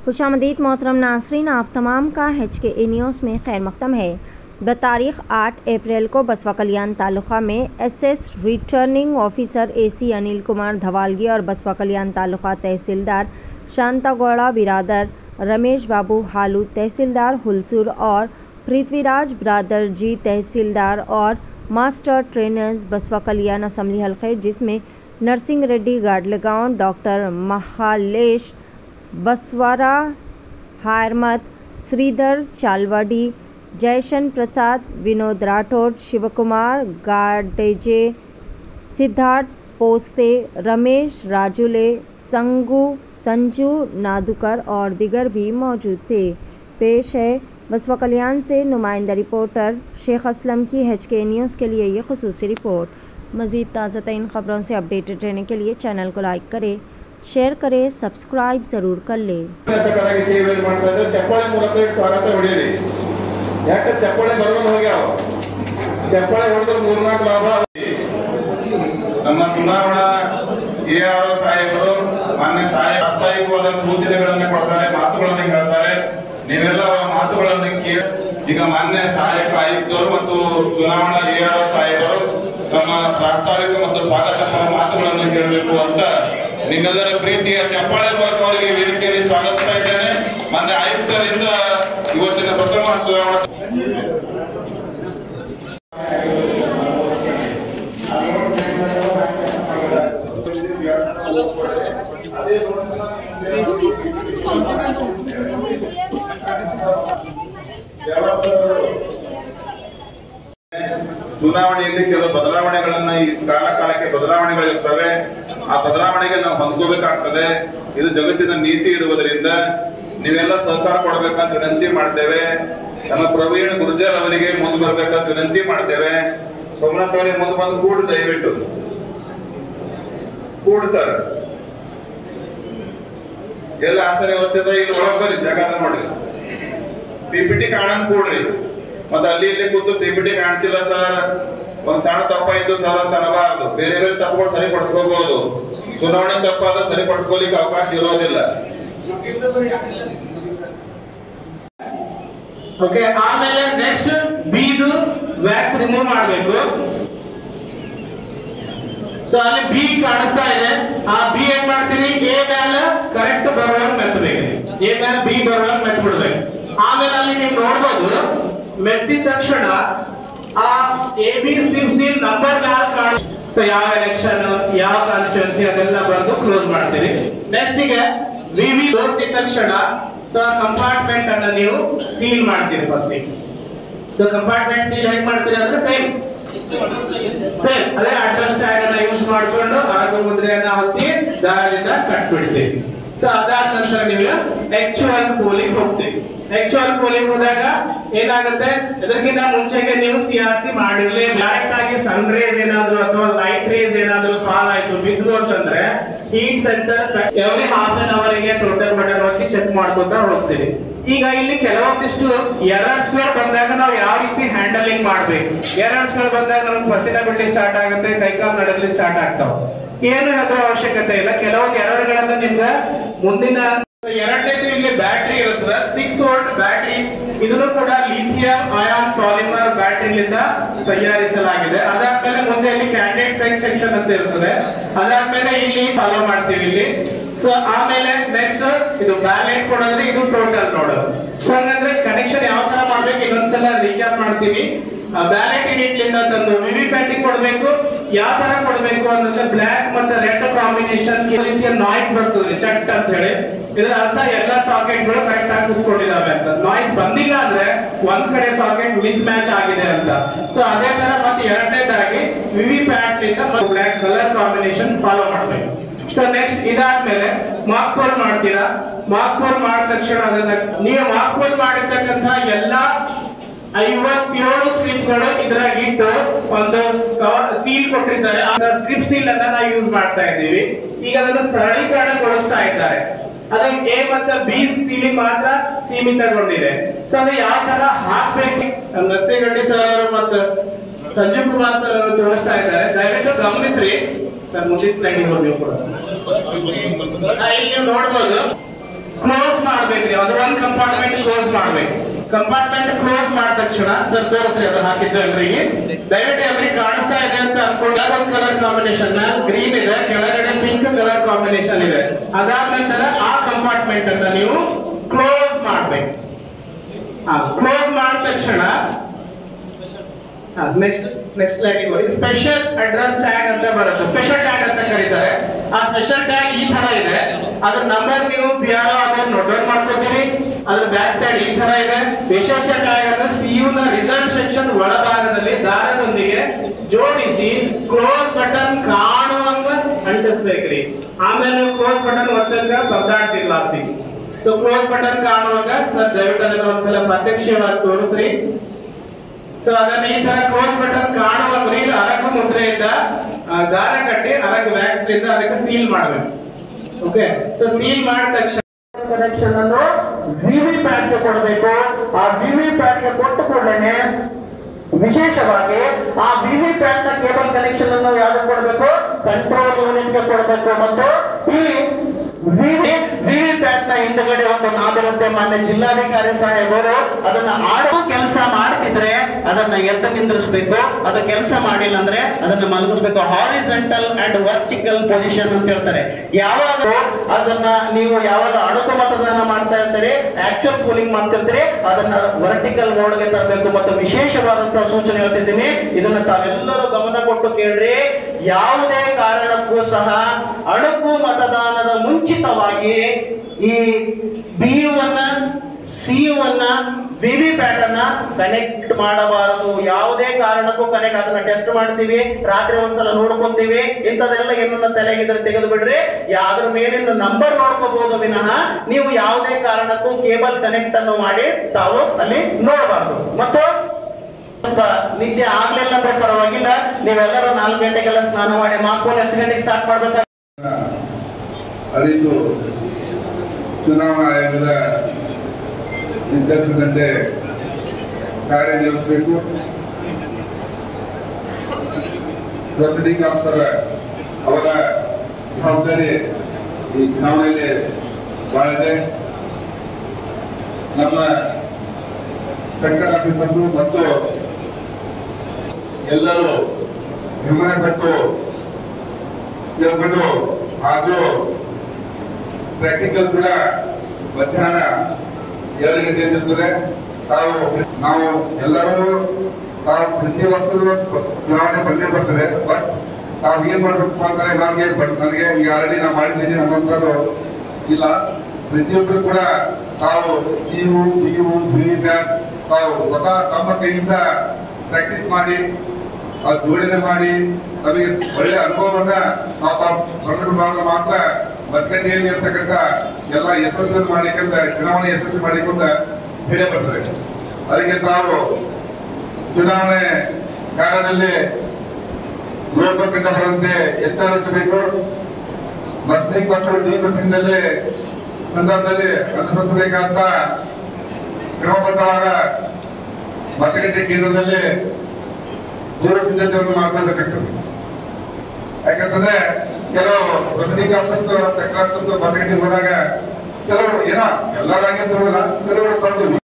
खुशामदीद मोहतरम नासरीन आप तमाम का एच के ए न्यूज़ में खैर मकदम है बतारीख आठ अप्रैल को बसवा कल्याण तालुका में SS returning officer AC Anil Kumar Dhawalgi और बसवा कल्याण तालुका तहसीलदार शांतागौड़ा बिरादर रमेश बाबू हालू तहसीलदार हुलसूर और पृथ्वीराज ब्रादर जी तहसीलदार और मास्टर ट्रेनर्स बसवा कल्याण असम्बली हल्के जिसमें नरसिंह रेड्डी गाडलगांव डॉक्टर महालेश बसवारा हायरमत श्रीधर चालवाडी जयशन प्रसाद विनोद राठौड़ शिवकुमार गाडेजे सिद्धार्थ पोस्ते रमेश राजुले संगू संजू नादुकर और दिगर भी मौजूद थे पेश है बसवा कल्याण से नुमाइंदा रिपोर्टर शेख असलम की एच के न्यूज़ के लिए ये खसूसी रिपोर्ट मज़ीद ताज़ा तरीन ख़बरों से अपडेटेड रहने के लिए चैनल को लाइक करें शेयर करें सब्सक्राइब ज़रूर कर लें ಶಾಸಕರಾಗಿ ಸೇವೆ ಮಾಡ್ತಾ ಇದ್ದಾರೆ ಚಪ್ಪಾಳೆ ಮೂಲಕ ಸ್ವಾಗತ ಹೊಡೆಯಿರಿ ಯಾಕೆ ಚಪ್ಪಾಳೆ ಬರೋದು ಹೋಗ್ಯಾವ ಚಪ್ಪಾಳೆ ಹೊಡೆದ್ರೆ ಮೂರ್ನಾಲ್ಕು ಲಾಭ ನಮ್ಮ ಚುನಾವಣಾ ಎಆರ್ ಸಾಹೇಬರು ಮಾನ್ಯ ಸಾಹೇಬ ಪ್ರಾಸ್ತಾವಿಕವಾದ ಸೂಚನೆಗಳನ್ನು ಕೊಡ್ತಾರೆ ಮಾತುಗಳನ್ನು ಹೇಳ್ತಾರೆ ನೀವೆಲ್ಲ ಅವರ ಮಾತುಗಳನ್ನು ಕೇಳಿ ಈಗ ಮಾನ್ಯ ಸಹಾಯಕ ಆಯುಕ್ತರು ಮತ್ತು ಚುನಾವಣಾ ಎಆರ್ ಸಾಹೇಬರು ತಮ್ಮ ಪ್ರಾಸ್ತಾವಿಕ ಮತ್ತು ಸ್ವಾಗತ ಮಾತುಗಳನ್ನು ಹೇಳಬೇಕು ಅಂತ ನಿಮ್ಮೆಲ್ಲರ ಪ್ರೀತಿಯ ಚಪ್ಪಾಳೆ ಮೂಲಕ ಅವರಿಗೆ ವೇದಿಕೆಯಲ್ಲಿ ಸ್ವಾಗತಿಸ್ತಾ ಇದ್ದೇನೆ ಮಾನ್ಯ ಆಯುಕ್ತರಿಂದ ಇವತ್ತಿನ ಪ್ರಥಮ ಚುನಾವಣಾ ಚುನಾವಣೆಯಲ್ಲಿ ಕೆಲವು ಬದಲಾವಣೆಗಳನ್ನ ಈ ಕಾಲ ಕಾಲಕ್ಕೆ ಬದಲಾವಣೆಗಳಿರ್ತವೆ ಆ ಬದಲಾವಣೆಗೆ ನಾವು ಹೊಂದ್ಕೋಬೇಕಾಗ್ತದೆ ಇದು ಜಗತ್ತಿನ ನೀತಿ ಇರುವುದರಿಂದ ನೀವೆಲ್ಲ ಸಹಕಾರ ಕೊಡಬೇಕಂತ ವಿನಂತಿ ಮಾಡ್ತೇವೆ ನಮ್ಮ ಪ್ರವೀಣ್ ಗುರ್ಜರ್ ಅವರಿಗೆ ಮುಂದೆ ಬರ್ಬೇಕಂತ ವಿನಂತಿ ಮಾಡ್ತೇವೆ ಸೋಮನಾಥ್ ಅವರಿಗೆ ಮುಂದೆ ಬಂದು ಕೂಡು ದಯವಿಟ್ಟು ಕೂಡು ಸರ್ ಎಲ್ಲ ಆಸನ ವ್ಯವಸ್ಥೆ ಇದೆ, ಇಲ್ಲಿ ಒಳಗೆ ಬರ್ರಿ ಜಾಗ ಅದ ನೋಡ್ರಿ ಪಿಪಿಟಿ ಕಾಣಂಗ್ ಕೂಡ್ರಿ ಮತ್ತೆ ಅಲ್ಲಿ ಇಲ್ಲಿ ಕೂತು ಪಿಪಿಟಿ ಕಾಣ್ತಿಲ್ಲ ಸರ್ ಒಂದ್ ಸಣ್ಣ ತಪ್ಪಾಯ್ತು ಸರ್ ಅಂತ ಅನ್ನಬಾರದು ಬೇರೆ ಬೇರೆ ತಪ್ಪುಗಳು ಸರಿಪಡಿಸ್ಕೋಬಹುದು ಚುನಾವಣೆ ತಪ್ಪಾದ್ರೆ ಸರಿಪಡಿಸ್ಕೊಲಿಕ್ಕೆ ಅವಕಾಶ ಇರೋದಿಲ್ಲ ಓಕೆ ಆಮೇಲೆ ನೆಕ್ಸ್ಟ್ ಬಿದು ವ್ಯಾಕ್ಸ್ ರಿಮೂವ್ ಮಾಡಬೇಕು ಸೊ ಅಲ್ಲಿ ಬಿ ಕಾಣಿಸ್ತಾ ಇದೆ ಆ ಬಿ ಏನ್ ಮಾಡ್ತೀರಿ ಎ ಮೇಲೆ ಕರೆಕ್ಟ್ ಬರುವಂಗ್ ಮೆತ್ತಬೇಕು ಎ ಮೇಲೆ ಬಿ ಬರುವಂಗ್ ಮೆತ್ ಬಿಡ್ಬೇಕು ಆಮೇಲೆ ಅಲ್ಲಿ ನೀವು ನೋಡ್ಬೋದು ಮೆತ್ತಿದ ತಕ್ಷಣ ಆ A B strip seal number ಮ್ಯಾಲ ಕಾಣ ಸೊ ಯಾವ ಎಲೆಕ್ಷನ್ ಯಾವ ಕಾನ್ಸ್ಟಿಟ್ಯೂನ್ಸಿ ಅದೆಲ್ಲ ಬರೆದು ಕ್ಲೋಸ್ ಮಾಡ್ತೀರಿ ನೆಕ್ಸ್ಟ್ ಈಗ ವಿ ವಿ ತೋರಿಸಿದ ತಕ್ಷಣ ಸೊ ಕಂಪಾರ್ಟ್ಮೆಂಟ್ ಅನ್ನ ನೀವು ಸೀಲ್ ಮಾಡ್ತೀರಿ ಫಸ್ಟ್ ಸೊ ಕಂಪಾರ್ಟ್ಮೆಂಟ್ ಸೀಲ್ ಹೇಗೆ ಮಾಡ್ತೀರಿ ಅಂದ್ರೆ ಸೇಮ್ ಸೇಮ್ ಅದೇ ಅಡ್ರೆಸ್ ಟ್ಯಾಗ್ ಅನ್ನ ಯೂಸ್ ಮಾಡ್ಕೊಂಡು ಅರಗು ಮುದ್ರೆಯನ್ನ ಹೊತ್ತಿ ದಾರದಿಂದ ಕಟ್ಬಿಡ್ತೀವಿ ಸೊ ಅದಾದ ನಂತರ ನೀವು ಆಕ್ಚುಯಲ್ ಪೋಲಿಂಗ್ ಹೋಗ್ತೀವಿ ಆಕ್ಚುಯಲ್ ಪೋಲಿಂಗ್ ಹೋದಾಗ ಏನಾಗುತ್ತೆ ಇದಕ್ಕಿಂತ ಮುಂಚೆಗೆ ನೀವು ಸಿ ಆರ್ ಸಿ ಮಾಡಿರ್ಲಿ ಡೈರೆಕ್ಟ್ ಆಗಿ ಸನ್ ರೇಸ್ ಏನಾದ್ರು ಅಥವಾ ಲೈಟ್ ರೇಸ್ ಏನಾದ್ರು ಫಾಲ್ ಆಯ್ತು ಬಿದ್ದು ಅಂತಂದ್ರೆ heat sensor every half an ಅವರ್ಗೆ ಟೋಟಲ್ ಬಟನ್ ಒತ್ತಿ ಚೆಕ್ ಮಾಡ್ಕೊತಾ ಹೋಗ್ತೀವಿ ಈಗ ಇಲ್ಲಿ ಕೆಲವೊಂದಿಷ್ಟು ಎರರ್ಸ್ ಗಳು ಬಂದಾಗ ನಾವು ಯಾವ ರೀತಿ ಹ್ಯಾಂಡಲಿಂಗ್ ಮಾಡ್ಬೇಕು ಎರರ್ಸ್ ಗಳು ಬಂದಾಗ ನಮ್ಗೆ ಪಸಿನ ಬಿಡ್ಲಿಕ್ಕೆ ಸ್ಟಾರ್ಟ್ ಆಗುತ್ತೆ ಕೈಕಾಲು ನಡಲಿಕ್ಕೆ ಸ್ಟಾರ್ಟ್ ಆಗ್ತಾವ ಏನು ಅದ್ರ ಅವಶ್ಯಕತೆ ಇಲ್ಲ ಕೆಲವೊಂದು ಎರರ್ಗಳನ್ನ ನಿಮ್ಗೆ ಮುಂದಿನ ಎರಡನೇದು ಇಲ್ಲಿ ಬ್ಯಾಟ್ರಿ ಇರುತ್ತದೆ ಸಿಕ್ಸ್ ವೋಲ್ಟ್ ಬ್ಯಾಟ್ರಿ ಇದನ್ನು ಕೂಡ ಲಿಥಿಯಂ ಅಯಾನ್ ಪಾಲಿಮರ್ ಬ್ಯಾಟ್ರಿಲಿಂದ ತಯಾರಿಸಲಾಗಿದೆ ಅದಾದ್ಮೇಲೆ ಮುಂದೆ ಇಲ್ಲಿ ಕ್ಯಾಂಡಿಡೇಟ್ ಸೈಡ್ ಸೆಕ್ಷನ್ ಅಂತ ಇರ್ತದೆ ಅದಾದ್ಮೇಲೆ ಇಲ್ಲಿ ಫಾಲೋ ಮಾಡ್ತೀವಿ ಇಲ್ಲಿ ಸೊ ಆಮೇಲೆ ನೆಕ್ಸ್ಟ್ ಇದು ಬ್ಯಾಲೆಟ್ ಕೊಡೋದ್ರೆ ಇದು ಟೋಟಲ್ ನೋಡೋದು ಸೊ ಹಂಗಂದ್ರೆ ಕನೆಕ್ಷನ್ ಯಾವ ತರ ಮಾಡ್ಬೇಕು ಇನ್ನೊಂದ್ಸಲ ರೀಕ್ಯಾಪ್ ಮಾಡ್ತೀವಿ ಬ್ಯಾಲೆಟ್ ಯೂನಿಟ್ಲಿಂದ ತಂದು ವಿವಿ ಪ್ಯಾಟಿಂಗ್ ಕೊಡಬೇಕು ಯಾವ ತರ ಕೊಡಬೇಕು ಅಂದ್ರೆ ಬ್ಲಾಕ್ ಮತ್ತೆ ರೆಡ್ ಕಾಂಬಿನೇಷನ್ ರೀತಿಯ ನಾಯ್ಸ್ ಬರ್ತದೆ ಚಟ್ ಅಂತ ಹೇಳಿ ಇದರ ಅರ್ಥ ಎಲ್ಲಾ ಸಾಕೆಟ್ಗಳು ಕರೆಕ್ಟ್ ಆಗಿ ಕುತ್ಕೊಂಡಿದಾವೆ ಅಂತ ನಾಯ್ಸ್ ಬಂದಿಲ್ಲ ಅಂದ್ರೆ ಒಂದ್ ಕಡೆ ಸಾಕೆಟ್ ಮಿಸ್ ಮ್ಯಾಚ್ ಆಗಿದೆ ಅಂತ ಸೊ ಅದೇ ತರ ಮತ್ತೆ ಎರಡನೇದಾಗಿ ವಿವಿ ಪ್ಯಾಟ್ ಲಿಂದ ಬ್ಲಾಕ್ ಕಲರ್ ಕಾಂಬಿನೇಷನ್ ಫಾಲೋ ಮಾಡ್ಬೇಕು ಸೊ ನೆಕ್ಸ್ಟ್ ಇದಾದ್ಮೇಲೆ ಮಾರ್ಕ್ ಕೋಲ್ ಮಾಡ್ತೀರಾ ಮಾರ್ಕ್ ಕೋಲ್ ಮಾಡಿದ ತಕ್ಷಣ ಅದನ್ನ ನೀವು ಮಾರ್ಕ್ ಕೋಲ್ ಮಾಡಿರ್ತಕ್ಕಂಥ ಎಲ್ಲಾ ಐವತ್ತೇಳು ಸ್ಲಿಪ್ಗಳು ಇದ್ರಾಗ ಇಟ್ಟು ಒಂದು ಸೀಲ್ ಕೊಟ್ಟಿದ್ದಾರೆ ಆ ಸ್ಟ್ರಿಪ್ ಸೀಲ್ ಅನ್ನ ನಾವು ಯೂಸ್ ಮಾಡ್ತಾ ಇದ್ದೀವಿ ಈಗ ಅದನ್ನು ಸರಳೀಕರಣಗೊಳಿಸ್ತಾ ಇದ್ದಾರೆ ಅದು ಎ ಮತ್ತು ಬಿ ಸ್ಟೀಲಿಂಗ್ ಮಾತ್ರ ಸೀಮಿತಗೊಂಡಿದೆ ಸೊ ಅದು ಯಾವ ತರ ಹಾಕ್ಬೇಕು ನಮ್ಮ ನರಸಿಂಹರೆಡ್ಡಿ ಸರ್ ಅವರು ಮತ್ತು ಸಂಜೀವ್ ಕುಮಾರ್ ಸರ್ ಅವರು ತೋರಿಸ್ತಾ ಇದ್ದಾರೆ ದಯವಿಟ್ಟು ಗಮನಿಸ್ರಿ ಸರ್ ಮುಂದಿನ ಸ್ಲೈಡ್ ಹೋಗಿ ನೀವು ಕೂಡ ಆ, ಇಲ್ಲಿ ನೀವು ನೋಡ್ಬೋದು ಕ್ಲೋಸ್ ಮಾಡ್ಬೇಕ್ರಿ ಅದು ಒಂದ್ ಕಂಪಾರ್ಟ್ಮೆಂಟ್ ಕ್ಲೋಸ್ ಮಾಡ್ಬೇಕು ಕಂಪಾರ್ಟ್ಮೆಂಟ್ ಕ್ಲೋಸ್ ಮಾಡಿದ ತಕ್ಷಣ ಸರ್ ತೋರಿಸ್ರಿ ಅದು ಹಾಕಿದ್ದು ಎಲ್ರಿಗೆ ದಯವಿಟ್ಟು ಎಲ್ರಿಗೆ ಕಾಣಿಸ್ತಾ ಇದೆ ಅಂತ ಅನ್ಕೊಂಡ ಒಂದು ಕಲರ್ ಕಾಂಬಿನೇಷನ್ ಗ್ರೀನ್ ಇದೆ ಕೆಳಗಡೆ ಪಿಂಕ್ ಕಲರ್ ಕಾಂಬಿನೇಷನ್ ಇದೆ ಅದಾದ ನಂತರ ಆ ಕಂಪಾರ್ಟ್ಮೆಂಟ್ ಅನ್ನ ನೀವು ಕ್ಲೋಸ್ ಮಾಡ್ಬೇಕು ಕ್ಲೋಸ್ ಮಾಡಿದ ತಕ್ಷಣ next next category special address tag ಅಂತ ಬರುತ್ತೆ ಸ್ಪೆಷಲ್ ಟ್ಯಾಗ್ ಅಂತ ಕರೀತಾರೆ ಆ ಸ್ಪೆಷಲ್ ಟ್ಯಾಗ್ ಈ ತರ ಇದೆ ಅದ್ರ ನಂಬರ್ ನೀವು ಪಿ ಆರ್ ಅದನ್ನ ನೋಟ್ ಡೌನ್ ಮಾಡ್ಕೊತೀರಿ ಅದ್ರ ಬ್ಯಾಕ್ ಸೈಡ್ ಈ ತರ ಇದೆ ವಿಶೇಷ ಟ್ಯಾಗ್ ಅನ್ನು ಸಿ ಯು ನ ರಿಸಲ್ಟ್ ಸೆಕ್ಷನ್ ಒಳಭಾಗದಲ್ಲಿ ದಾರದೊಂದಿಗೆ ಜೋಡಿಸಿ ಕ್ಲೋಸ್ ಬಟನ್ ಕಾಣುವಂಗ ಅಂಟಿಸ್ಬೇಕ್ರಿ ಆಮೇಲೆ ನೀವು ಕ್ಲೋಸ್ ಬಟನ್ ಒತ್ತಂಗ ಪರದಾಡ್ತೀರಿ ಲಾಸ್ಟಿಗೆ ಸೊ ಕ್ಲೋಸ್ ಬಟನ್ ಕಾಣುವಾಗ ಸರ್ ದಯವಿಟ್ಟು ಅದನ್ನ ಒಂದ್ಸಲ ಪ್ರತ್ಯಕ್ಷವಾಗಿ ತೋರಿಸ್ರಿ ಸೊ ಅದನ್ನ ಈ ತರ ಕ್ಲೋಸ್ ಬಟನ್ ಕಾಣುವ ರೀಲ್ ಅರಗು ಮುದ್ರೆಯಿಂದ ಆ, ದಾರ ಕಟ್ಟಿ ಅರಗು ವ್ಯಾಕ್ಸ್ ಇಂದ ಅದಕ್ಕೆ ಸೀಲ್ ಮಾಡಬೇಕು ಓಕೆ ಸೊ ಸೀಲ್ ಮಾಡಿದ ತಕ್ಷಣ ಕನೆಕ್ಷನ್ ಅನ್ನು ವಿವಿ ಪ್ಯಾಡ್ ಗೆ ಕೊಡಬೇಕು ಆ ವಿವಿ ಪ್ಯಾಡ್ ಗೆ ಕೊಟ್ಟ ಕೂಡಲೇ ವಿಶೇಷವಾಗಿ ಆ ವಿವಿ ಪ್ಯಾಡ್ ನ ಕೇಬಲ್ ಕನೆಕ್ಷನ್ ಅನ್ನು ಯಾವ್ದು ಕೊಡಬೇಕು ಕಂಟ್ರೋಲ್ ಯೂನಿಟ್ ಗೆ ಕೊಡಬೇಕು ಮತ್ತು ಈ ವಿವಿ ವಿವಿ ಪ್ಯಾಡ್ ನ ಹಿಂದ್ಗಡೆ ಒಂದು ನಾವಿರುತ್ತೆ ಮಾನ್ಯ ಜಿಲ್ಲಾಧಿಕಾರಿ ಸಾಹೇಬರು ಅದನ್ನ ಆಡೋ ಕೆಲಸ ಮಾಡ್ತಿದ್ರೆ ಅದನ್ನ ಎತ್ತ ನಿಂದ್ರಿಸ್ಬೇಕು ಅದು ಕೆಲಸ ಮಾಡಿಲ್ಲ ಅಂದ್ರೆ ಅದನ್ನ ಮಲಗಿಸ್ಬೇಕು ಹಾರಿಸೆಂಟಲ್ ಅಂಡ್ ವರ್ಟಿಕಲ್ ಪೊಸಿಷನ್ ಅಂತ ಹೇಳ್ತಾರೆ ಯಾವಾಗ ಅದನ್ನ ನೀವು ಯಾವಾಗ ಅಣುಕು ಮತದಾನ ಮಾಡ್ತಾ ಇರ್ತೀರಿ ಆಕ್ಚುಯಲ್ ಕೂಲಿಂಗ್ ಮಾಡ್ತಿರ್ತೀರಿ ಅದನ್ನ ವರ್ಟಿಕಲ್ ಮೋಡ್ಗೆ ತರಬೇಕು ಮತ್ತು ವಿಶೇಷವಾದಂತಹ ಸೂಚನೆ ಹೇಳ್ತಿದ್ದೀನಿ ಇದನ್ನ ತಾವೆಲ್ಲರೂ ಗಮನ ಕೊಟ್ಟು ಕೇಳ್ರಿ ಯಾವುದೇ ಕಾರಣಕ್ಕೂ ಸಹ ಅಣುಕು ಮತದಾನದ ಮುಂಚಿತವಾಗಿ ಈ ಬಿ ಅನ್ನ ಸಿ ಅನ್ನ ವಿವಿ ಪ್ಯಾಟ್ ಅನ್ನ ಕನೆಕ್ಟ್ ಮಾಡಬಾರದು ಯಾವುದೇ ಕಾರಣಕ್ಕೂ ಕನೆಕ್ಟ್ ಅದನ್ನ ಟೆಸ್ಟ್ ಮಾಡ್ತೀವಿ ರಾತ್ರಿ ಒಂದ್ಸಲ ನೋಡ್ಕೊಂತೀವಿ ಇಂಥದೆಲ್ಲ ಏನನ್ನ ತಲೆಗಿದ್ರೆ ತೆಗೆದು ಬಿಡ್ರಿ ಅದ್ರ ಮೇಲಿನ ನಂಬರ್ ನೋಡ್ಕೋಬಹುದು ವಿನಃ ನೀವು ಯಾವುದೇ ಕಾರಣಕ್ಕೂ ಕೇಬಲ್ ಕನೆಕ್ಟ್ ಅನ್ನು ಮಾಡಿ ತಾವು ಅಲ್ಲಿ ನೋಡಬಾರದು ಮತ್ತು ಸ್ವಲ್ಪ ನಿದ್ದೆ ಆಗ್ಲಿಲ್ಲ ಅಂದ್ರೆ ಪರವಾಗಿಲ್ಲ ನೀವೆಲ್ಲರೂ ನಾಲ್ಕು ಗಂಟೆಗೆಲ್ಲ ಸ್ನಾನ ಮಾಡಿ ಮಾಕೋಲ್ ಎಷ್ಟು ಗಂಟೆಗೆ ಸ್ಟಾರ್ಟ್ ಮಾಡ್ಬೇಕು ಅರಿತು ಚುನಾವಣಾ ಆಯೋಗದ ನಿರ್ದೇಶನದಂತೆ ಕಾರ್ಯನಿರ್ವಹಿಸಬೇಕು ಪ್ರೆಸಿಡಿಂಗ್ ಆಫೀಸರ್ ಅವರ ಜವಾಬ್ದಾರಿ ಈ ಚುನಾವಣೆಯಲ್ಲಿ ಬಹಳ ಇದೆ ನಮ್ಮ ಸೆಕ್ಟರ್ ಆಫೀಸರ್ಸ್ ಮತ್ತು ಎಲ್ಲರೂ ಗಮನ ಕೊಟ್ಟು ತಿಳ್ಕೊಂಡು ಹಾಗೂ ಪ್ರಾಕ್ಟಿಕಲ್ ಕೂಡ ಮಧ್ಯಾಹ್ನ ಎರಡು ಗಂಟೆಯಿಂದ ಇರ್ತದೆ ತಾವು ನಾವು ಎಲ್ಲರೂ ತಾವು ಪ್ರತಿ ವರ್ಷದ ಚುನಾವಣೆ ಬಂದೇ ಬರ್ತದೆ ಬಟ್ ತಾವು ಏನ್ ಮಾಡ್ಬೇಕು ಅಂತಾರೆ ನಮ್ಗೆ ಬಟ್ ನನಗೆ ಈಗ ಆಲ್ರೆಡಿ ನಾವು ಮಾಡಿದ್ದೀನಿ ನಮ್ಮಂತದ್ದು ಇಲ್ಲ ಪ್ರತಿಯೊಬ್ಬರು ಕೂಡ ತಾವು C U B U B ತಾವು ಸ್ವತಃ ತಮ್ಮ ಕೈಯಿಂದ ಪ್ರಾಕ್ಟೀಸ್ ಮಾಡಿ ಆ ಜೋಡಣೆ ಮಾಡಿ ನಮಗೆ ಒಳ್ಳೆ ಅನುಭವವನ್ನ ನಾವು ತಾವು ಪಡೆದುಕೊಂಡಾಗ ಮಾತ್ರ ಮತಗಟ್ಟೆಯಲ್ಲಿ ಇರ್ತಕ್ಕಂಥ ಎಲ್ಲ ಯಶಸ್ವಿ ಮಾಡಿಕೊಂಡ ಚುನಾವಣೆ ಯಶಸ್ವಿ ಮಾಡಿಕೊಂಡ ಧೈರ್ಯ ಬರ್ತದೆ ಅದಕ್ಕೆ ತಾವು ಚುನಾವಣೆ ಕಾಲದಲ್ಲಿ ಲೋಕಪಿಂದ ಬರಂತೆ ಎಚ್ಚರಿಸಬೇಕು ಮಸ್ಲಿಂಗ್ ಮತ್ತು ಡಿಮಸ್ಲಿಂಗ್ನಲ್ಲಿ ಸಂದರ್ಭದಲ್ಲಿ ಅನುಸರಿಸಬೇಕಾದ ಕ್ರಮಬದ್ಧವಾದ ಮತಗಟ್ಟೆ ಕೇಂದ್ರದಲ್ಲಿ ಪೂರ್ವ ಸಿದ್ಧತೆಯನ್ನು ಮಾಡ್ಕೊಳ್ಬೇಕಾಗ್ತದೆ ಯಾಕಂತಂದ್ರೆ ಕೆಲವು ಪ್ರಸಿದ್ಧಿಕ ಆಫೀಸರ್ಸ್ ಚಕ್ರಾಫೀಸರ್ಸ್ ಮತಗಟ್ಟೆ ಹೋದಾಗ ಕೆಲವರು ಏನೋ ಎಲ್ಲರಾಗೆ ತರೋಲ್ಲ ಕೆಲವರು ತಂದು